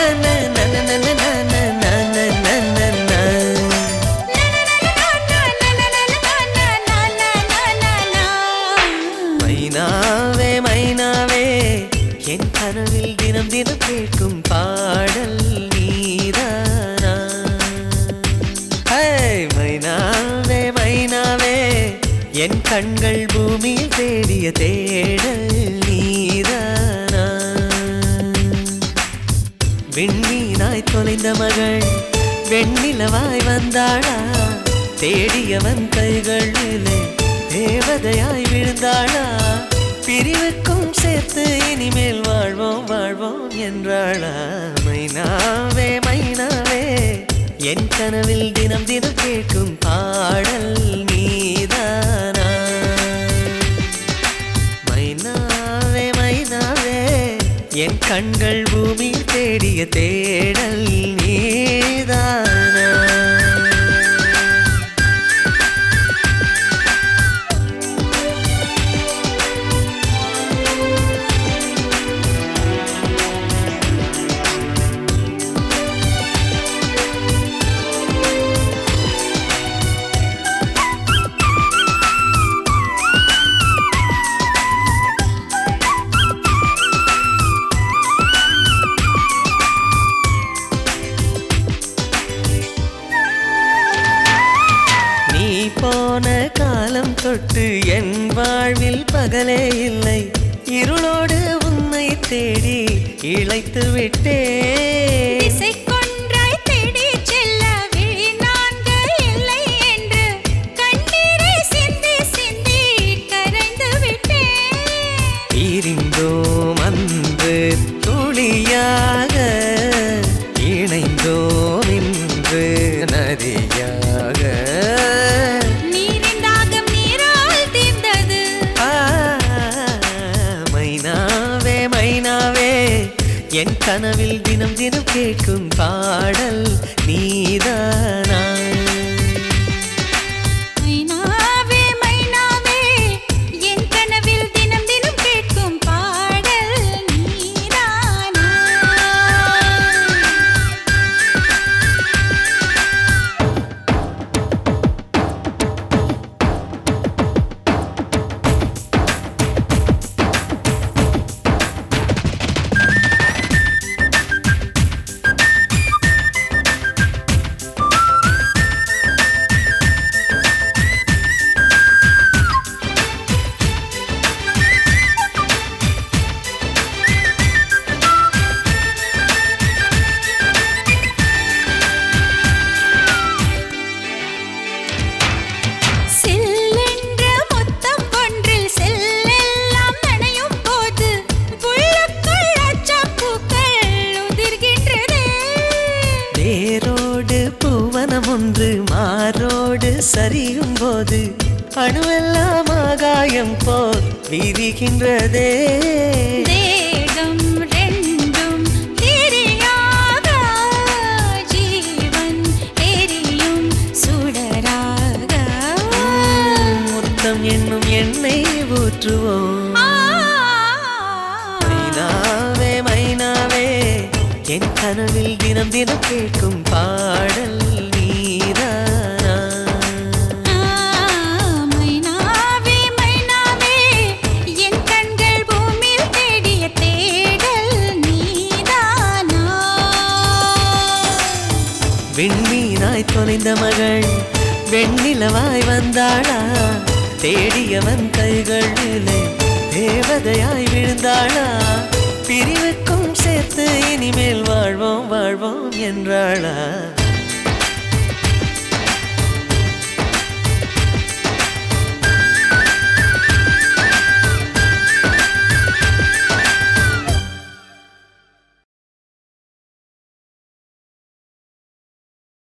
மைனாவே மைனாவே என் கனவில் தினம் தினம் கேட்கும் பாடல் நீதானா ஹே, மைனாவே மைனாவே என் கண்கள் பூமியில் தேடிய தேடல் நீதானா விண்மீனாய் தொலைந்த மகள் வெண்ணிலவாய் வந்தாளா தேடியவன் கைகளிலே தேவதையாய் விழுந்தாளா பிரிவுக்கும் சேர்த்து இனிமேல் வாழ்வோம் வாழ்வோம் என்றாளா மைனாவே மைனாவே என் கனவில் தினம் தினம் கேட்கும் பாடல் நீதானா மைனாவே மைனாவே என் கண்கள் பூமியில் தேடிய தேடல் நீதானா நீ போன காலம் தொட்டு என் வாழ்வில் பகலே இல்லை இருளோடு உன்னை தேடி இழைத்து விட்டேன் திசைக்கொன்றாய் தேடிச் செல்ல விழி நான்கு இல்லை என்று கண்ணீரை சிந்தி சிந்தி கரைந்து விட்டேன் பிரிந்தோம் அன்று துளியாக இணைந்தோம் இன்று நதியாக நீரின் தாகம் நீரால் தீர்ந்தது ஆ, மைனாவே மைனாவே என் கனவில் தினம் தினம் கேட்கும் பாடல் நீதானா மைனாவே மைனாவே என் கனவில் தினம் தினம் கேட்கும் பாடல் நீதானா செல்லென்ற முத்தம் ஒன்றில் செல்லெல்லாம் நனையும் போது உள்ளுக்குள் அச்சப்பூக்கள் உதிர்கின்றதே வேரோடு பூவனம் ஒன்று மாரோடு சரியும் போது அணுவெல்லாம் ஆகாயம் போல் விரிகின்றதே தேகம் ரெண்டும் தெரியாத ஜீவன் எரியும் சுடராக முத்தம் என்னும் எண்ணெய் ஊற்றுவோம் ஆ. மைனாவே மைனாவே என் கனவில் தினம் தினம் கேட்கும் பாடல் நீதானா மைனாவே மைனாவே என் கண்கள் பூமியில் தேடிய தேடல் நீதானா விண்மீனாய் தொலைந்த மகள் வெண்ணிலவாய் வந்தாளா தேடியவன் கைகளிலே தேவதையாய் விழுந்தாளா பிரிவுக்கும் சேர்த்து இனிமேல் வாழ்வோம் வாழ்வோம் என்றாளா